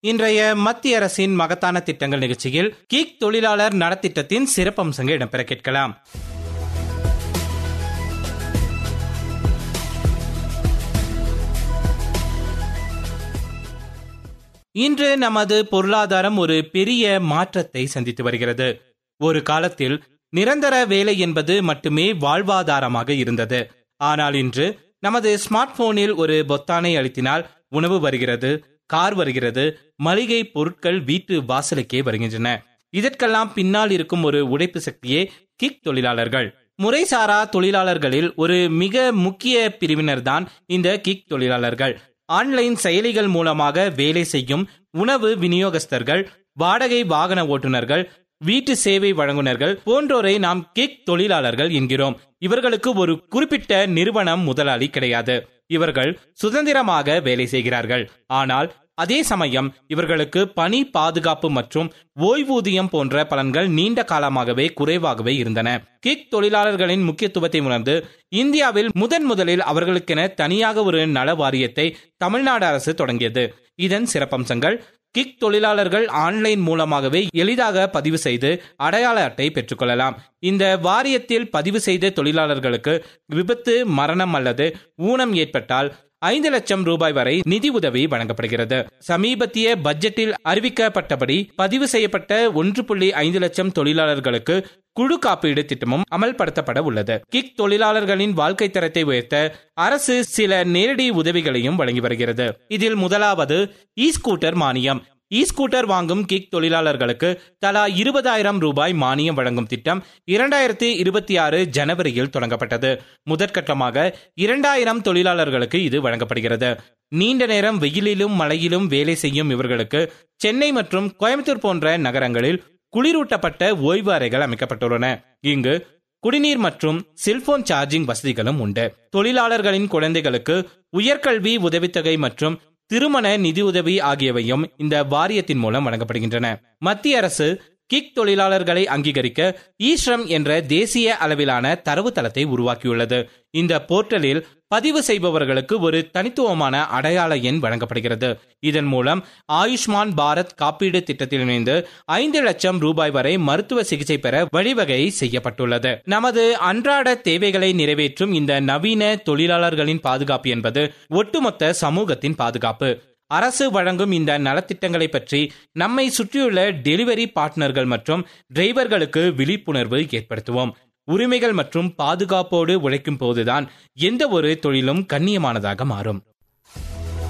இன்றைய மத்திய அரசின் மகத்தான திட்டங்கள் நிகழ்ச்சியில் கிக் தொழிலாளர் நலத்திட்டத்தின் சிறப்பம்சங்கள் இடம்பெற கேட்கலாம் இன்று நமது பொருளாதாரம் ஒரு பெரிய மாற்றத்தை சந்தித்து வருகிறது ஒரு காலத்தில் நிரந்தர வேலை என்பது மட்டுமே வாழ்வாதாரமாக இருந்தது ஆனால் இன்று நமது ஸ்மார்ட் போனில் ஒரு பொத்தானை அழுத்தினால் உணவு வருகிறது கார் வருகிறது மளிகை பொருட்கள் வீட்டு வாசலுக்கே வருகின்றன இதற்கெல்லாம் பின்னால் இருக்கும் ஒரு உழைப்பு சக்தியே கிக் தொழிலாளர்கள் முறைசாரா தொழிலாளர்களில் ஒரு மிக முக்கிய பிரிவினர் தான் இந்த கிக் தொழிலாளர்கள் ஆன்லைன் செயலிகள் மூலமாக வேலை செய்யும் உணவு விநியோகஸ்தர்கள் வாடகை வாகன ஓட்டுநர்கள் வீட்டு சேவை வழங்குனர்கள் போன்றோரை நாம் கிக் தொழிலாளர்கள் என்கிறோம் இவர்களுக்கு ஒரு குறிப்பிட்ட நிறுவனம் முதலாளி கிடையாது இவர்கள் சுதந்திரமாக வேலை செய்கிறார்கள் ஆனால் அதே சமயம் இவர்களுக்கு பணி பாதுகாப்பு மற்றும் ஓய்வூதியம் போன்ற பலன்கள் நீண்ட காலமாகவே குறைவாகவே இருந்தன கிக் தொழிலாளர்களின் முக்கியத்துவத்தை உணர்ந்து இந்தியாவில் முதன் முதலில் அவர்களுக்கென தனியாக ஒரு நல வாரியத்தை தமிழ்நாடு அரசு தொடங்கியது இதன் சிறப்பம்சங்கள் கிக் தொழிலாளர்கள் ஆன்லைன் மூலமாகவே எளிதாக பதிவு செய்து அடையாள அட்டை பெற்றுக்கொள்ளலாம் இந்த வாரியத்தில் பதிவு செய்த தொழிலாளர்களுக்கு விபத்து மரணம் அல்லது ஊனம் ஏற்பட்டால் ஐந்து லட்சம் ரூபாய் வரை நிதி உதவி வழங்கப்படுகிறது சமீபத்திய பட்ஜெட்டில் அறிவிக்கப்பட்டபடி பதிவு செய்யப்பட்ட ஒன்று புள்ளி ஐந்து லட்சம் தொழிலாளர்களுக்கு குழு காப்பீடு திட்டமும் அமல்படுத்தப்பட உள்ளது கிக் தொழிலாளர்களின் வாழ்க்கை தரத்தை உயர்த்த அரசு சில நேரடி உதவிகளையும் வழங்கி வருகிறது இதில் முதலாவது இ ஸ்கூட்டர் மானியம் இ ஸ்கூட்டர் வாங்கும் கிக் தொழிலாளர்களுக்கு தலா இருபதாயிரம் ரூபாய் மானியம் வழங்கும் திட்டம் இரண்டாயிரத்தி இருபத்தி ஆறு ஜனவரியில் தொடங்கப்பட்டது முதற்கட்டமாக இரண்டாயிரம் தொழிலாளர்களுக்கு இது வழங்கப்படுகிறது நீண்ட நேரம் வெயிலிலும் மழையிலும் வேலை செய்யும் இவர்களுக்கு சென்னை மற்றும் கோயம்புத்தூர் போன்ற நகரங்களில் குளிரூட்டப்பட்ட ஓய்வு அறைகள் அமைக்கப்பட்டுள்ளன இங்கு குடிநீர் மற்றும் செல்போன் சார்ஜிங் வசதிகளும் உண்டு தொழிலாளர்களின் குழந்தைகளுக்கு உயர்கல்வி உதவித்தொகை மற்றும் திருமண நிதியுதவி ஆகியவையும் இந்த வாரியத்தின் மூலம் வழங்கப்படுகின்றன மத்திய அரசு கிக் தொழிலாளர்களை அங்கீகரிக்க ஈஸ்ரம் என்ற தேசிய அளவிலான தரவுத்தளத்தை உருவாக்கியுள்ளது இந்த போர்ட்டலில் பதிவு செய்பவர்களுக்கு ஒரு தனித்துவமான அடையாள எண் வழங்கப்படுகிறது இதன் மூலம் ஆயுஷ்மான் பாரத் காப்பீடு திட்டத்தில் இணைந்து ஐந்து லட்சம் ரூபாய் வரை மருத்துவ சிகிச்சை பெற வழிவகை செய்யப்பட்டுள்ளது நமது அன்றாட தேவைகளை நிறைவேற்றும் இந்த நவீன தொழிலாளர்களின் பாதுகாப்பு என்பது ஒட்டுமொத்த சமூகத்தின் பாதுகாப்பு அரசு வழங்கும் இந்த நலத்திட்டங்களை பற்றி நம்மை சுற்றியுள்ள டெலிவரி பார்ட்னர்கள் மற்றும் டிரைவர்களுக்கு விழிப்புணர்வு ஏற்படுத்துவோம் உரிமைகள் மற்றும் பாதுகாப்போடு உழைக்கும் போதுதான் எந்த ஒரு தொழிலும் கண்ணியமானதாக மாறும்